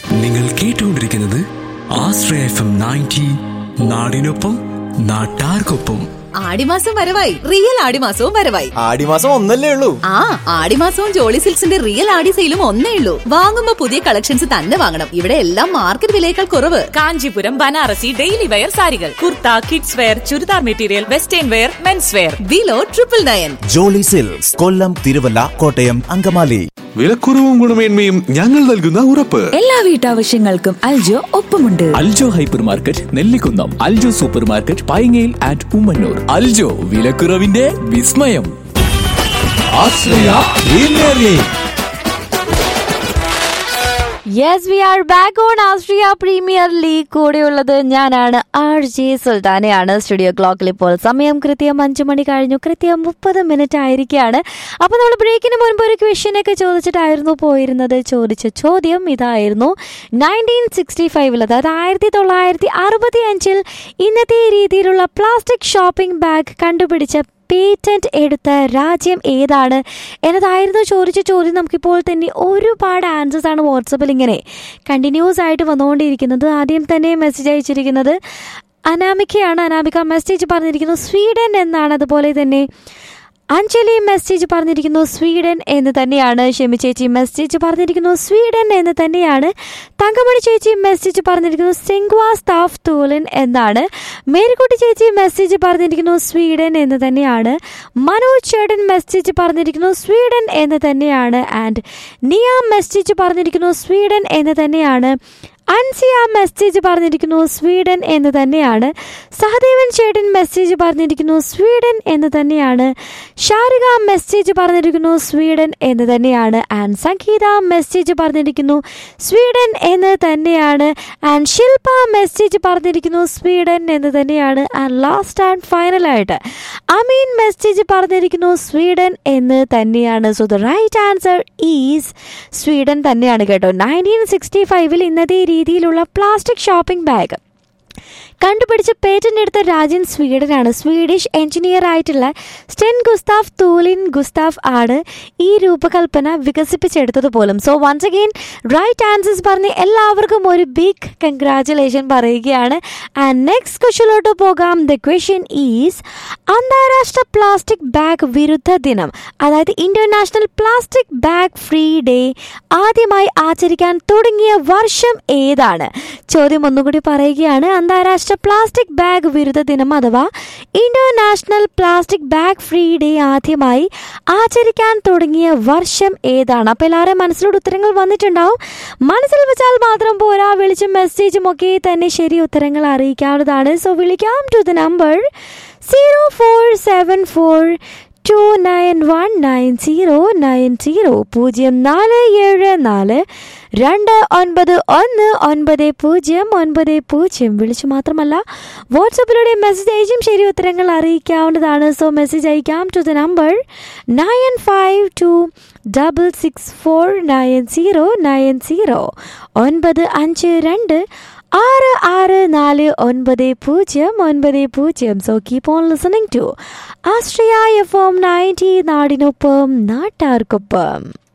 നിങ്ങൾ കേട്ടുകൊണ്ടിരിക്കുന്നത് ആശ്രയ F M ninety നാടിനൊപ്പം നാട്ടാർക്കൊപ്പം ആടിമാസം വരവായി റിയൽ ആടിമാസവും വരവായി ആടിമാസം ഒന്നല്ലേ ഉള്ളൂ ആ ആടിമാസവും ജോളി സിൽക്സിന്റെ റിയൽ ആടി സെയിലും ഒന്നേ ഉള്ളൂ വാങ്ങുമ്പോ പുതിയ കളക്ഷൻസ് തന്നെ വാങ്ങണം ഇവിടെ എല്ലാം മാർക്കറ്റ് വിലയേക്കാൾ കുറവ് കാഞ്ചീപുരം ബനാറസി ഡെയിലി വെയർ സാരികൾ kurta kids wear churidar material western wear men's wear below triple nine Jolly silks Kollam Thiruvalla Kottayam Angamaly വിലക്കുറവും ഗുണമേന്മയും ഞങ്ങൾ നൽകുന്ന ഉറപ്പ് എല്ലാ വീട്ടാവശ്യങ്ങൾക്കും അൽജോ ഒപ്പമുണ്ട് Aljo hyper market Nellikunnam Aljo super market പൈങ്ങയിൽ ആൻഡ് ഉമ്മന്നൂർ അൽജോ വിലക്കുറവിന്റെ വിസ്മയം yes we are back on ആസ്ട്രിയ പ്രീമിയർ ലീഗ് കൂടെയുള്ളത് ഞാനാണ് ആർ ജെ സുൽത്താനയാണ് സ്റ്റുഡിയോ ക്ലോക്കിൽ ഇപ്പോൾ സമയം കൃത്യം അഞ്ചു മണി കഴിഞ്ഞു കൃത്യം മുപ്പത് മിനിറ്റ് ആയിരിക്കുകയാണ് അപ്പോൾ നമ്മൾ ബ്രേക്കിന് മുൻപ് ഒരു ക്വസ്റ്റ്യനൊക്കെ ചോദിച്ചിട്ടായിരുന്നു പോയിരുന്നത് ചോദിച്ച ചോദ്യം ഇതായിരുന്നു നയൻറ്റീൻ സിക്സ്റ്റി ഫൈവിൽ അതായത് ആയിരത്തി തൊള്ളായിരത്തി അറുപത്തി അഞ്ചിൽ ഇന്നത്തെ രീതിയിലുള്ള പ്ലാസ്റ്റിക് ഷോപ്പിംഗ് ബാഗ് കണ്ടുപിടിച്ച പേറ്റന്റ് എടുത്ത രാജ്യം ഏതാണ് എന്നതായിരുന്നു ചോദിച്ച ചോദ്യം നമുക്കിപ്പോൾ തന്നെ ഒരുപാട് ആൻസേഴ്സ് ആണ് വാട്സപ്പിൽ ഇങ്ങനെ കണ്ടിന്യൂസ് ആയിട്ട് വന്നുകൊണ്ടിരിക്കുന്നത് ആദ്യം തന്നെ മെസ്സേജ് അയച്ചിരിക്കുന്നത് അനാമികയാണ് അനാമിക മെസ്സേജ് പറഞ്ഞിരിക്കുന്നത് സ്വീഡൻ എന്നാണ് അതുപോലെ തന്നെ അഞ്ജലി മെസ്സേജ് പറഞ്ഞിരിക്കുന്നു സ്വീഡൻ എന്ന് തന്നെയാണ് ഷെമി ചേച്ചി മെസ്സേജ് പറഞ്ഞിരിക്കുന്നു സ്വീഡൻ എന്ന് തന്നെയാണ് തങ്കമണി ചേച്ചി മെസ്സേജ് പറഞ്ഞിരിക്കുന്നു സിംഗ്വാ സ്താഫ് തൂലൻ എന്നാണ് മേരിക്കുട്ടി ചേച്ചി മെസ്സേജ് പറഞ്ഞിരിക്കുന്നു സ്വീഡൻ എന്ന് തന്നെയാണ് മനോജ് ചേട്ടൻ മെസ്സേജ് പറഞ്ഞിരിക്കുന്നു സ്വീഡൻ എന്ന് തന്നെയാണ് ആൻഡ് നിയ മെസ്സേജ് പറഞ്ഞിരിക്കുന്നു സ്വീഡൻ എന്ന് തന്നെയാണ് അൻസിയ മെസ്സേജ് പറഞ്ഞിരിക്കുന്നു സ്വീഡൻ എന്ന് തന്നെയാണ് സഹദേവൻ ചേട്ടൻ മെസ്സേജ് പറഞ്ഞിരിക്കുന്നു സ്വീഡൻ എന്ന് തന്നെയാണ് ഷാരിക മെസ്സേജ് പറഞ്ഞിരിക്കുന്നു സ്വീഡൻ എന്ന് തന്നെയാണ് ആൻഡ് സംഗീത മെസ്സേജ് പറഞ്ഞിരിക്കുന്നു സ്വീഡൻ എന്ന് തന്നെയാണ് ആൻഡ് ശില്പ മെസ്സേജ് പറഞ്ഞിരിക്കുന്നു സ്വീഡൻ എന്ന് തന്നെയാണ് ആൻഡ് ലാസ്റ്റ് ആൻഡ് ഫൈനലായിട്ട് അമീൻ മെസ്സേജ് പറഞ്ഞിരിക്കുന്നു സ്വീഡൻ എന്ന് തന്നെയാണ് so the right answer is Sweden തന്നെയാണ് കേട്ടോ നയൻറ്റീൻ സിക്സ്റ്റി ഫൈവിൽ ഇന്നത്തെ രീതിയിലുള്ള പ്ലാസ്റ്റിക് ഷോപ്പിംഗ് ബാഗ് കണ്ടുപിടിച്ച് പേറ്റന്റ് എടുത്ത രാജ്യം സ്വീഡനാണ് സ്വീഡിഷ് എഞ്ചിനീയർ ആയിട്ടുള്ള സ്റ്റെൻ ഗുസ്താഫ് തൂലിൻ ഗുസ്താഫ് ആണ് ഈ രൂപകൽപ്പന വികസിപ്പിച്ചെടുത്തത് പോലും so once again right answers പറഞ്ഞ് എല്ലാവർക്കും ഒരു ബിഗ് കൺഗ്രാറ്റുലേഷൻ പറയുകയാണ് ആൻഡ് നെക്സ്റ്റ് ക്വസ്റ്റ്യനിലോട്ട് പോകാം ദ ക്വസ്റ്റ്യൻ ഈസ് അന്താരാഷ്ട്ര പ്ലാസ്റ്റിക് ബാഗ് വിരുദ്ധ ദിനം അതായത് international plastic bag free day ആദ്യമായി ആചരിക്കാൻ തുടങ്ങിയ വർഷം ഏതാണ് ചോദ്യം ഒന്നുകൂടി പറയുകയാണ് അന്താരാഷ്ട്ര പ്ലാസ്റ്റിക് ബാഗ് വിരുദ്ധ ദിനം അഥവാ international plastic bag free day ആദ്യമായി ആചരിക്കാൻ തുടങ്ങിയ വർഷം ഏതാണ് അപ്പോൾ എല്ലാവരും മനസ്സിലൂടെ ഉത്തരങ്ങൾ വന്നിട്ടുണ്ടാവും മനസ്സിൽ വെച്ചാൽ മാത്രം പോരാ വിളിച്ചും മെസ്സേജും ഒക്കെ തന്നെ ശരി ഉത്തരങ്ങൾ അറിയിക്കാവുന്നതാണ് സോ വിളിക്കാം to the number zero four seven four two nine one nine zero nine zero പൂജ്യം നാല് ഏഴ് നാല് രണ്ട് ഒൻപത് ഒന്ന് ഒൻപത് പൂജ്യം ഒൻപത് പൂജ്യം വിളിച്ചു മാത്രമല്ല വാട്സപ്പിലൂടെ മെസ്സേജ് അയച്ചും ശരി ഉത്തരങ്ങൾ അറിയിക്കാവുന്നതാണ് സോ മെസ്സേജ് അയക്കാം to the number nine five two double six four nine zero nine zero ഒൻപത് അഞ്ച് രണ്ട് ആറ് ആറ് നാല് ഒൻപത് പൂജ്യം ഒൻപത് പൂജ്യം so keep on listening to Austria F M ninety നാടിനൊപ്പം നാട്ടാർക്കൊപ്പം